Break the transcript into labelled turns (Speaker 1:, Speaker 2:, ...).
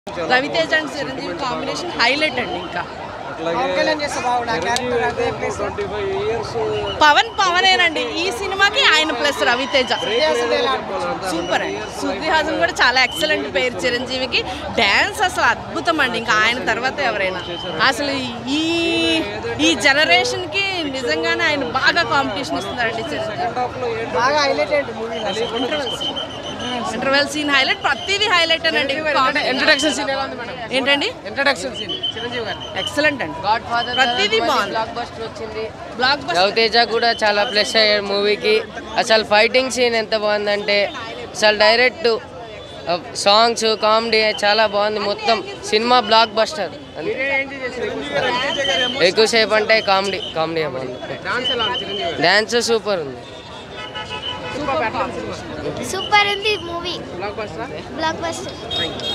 Speaker 1: Raviteja and Chiranjeevi combination highlight అండి ఇంకా పవన్ పవనేనండి ఈ సినిమాకి ఆయన ప్లస్ రవితేజ సూపర్ అండి శృతి హాసన్ కూడా చాలా ఎక్సలెంట్ పేరు చిరంజీవికి డ్యాన్స్ అసలు అద్భుతం అండి ఇంకా ఆయన తర్వాత ఎవరైనా అసలు ఈ ఈ జనరేషన్ కి నిజంగానే ఆయన బాగా కాంపిటీషన్ ఇస్తున్నారండి చిరంజీవి
Speaker 2: బాగా హైలైట్ అయ్యింది మూవీ
Speaker 1: ఇంటర్వెల్ సీన్ హైలైట్ ప్రతిదీ హైలైట్ అండి
Speaker 2: ఇంట్రడక్షన్ సీన్ ఎలా ఉంది మేడం
Speaker 1: ఏంటండి
Speaker 2: ఇంట్రడక్షన్ సీన్ చిరంజీవి గారి
Speaker 1: ఎక్సలెంట్ అండి
Speaker 3: గాడ్ ఫాదర్
Speaker 1: ప్రతిదీ బాగుంది
Speaker 3: బ్లాక్ బస్టర్ వచ్చింది
Speaker 1: బ్లాక్ బస్టర్
Speaker 3: రవితేజ కూడా చాలా ప్లస్ అయ్యాడు మూవీకి అసలు ఫైటింగ్ సీన్ ఎంత బాగుందంటే అసలు డైరెక్ట్ సాంగ్స్ కామెడీ చాలా బాగుంది మొత్తం సినిమా బ్లాక్ బస్టర్ ఎక్కువసేపు అంటే కామెడీ కామెడీ బాగుంది
Speaker 2: డాన్స్ ఎలా ఉంది చిరంజీవి గారి
Speaker 3: డ్యాన్స్ సూపర్ ఉంది
Speaker 4: సూపర్ ఉంది movie
Speaker 2: blockbuster
Speaker 4: block buster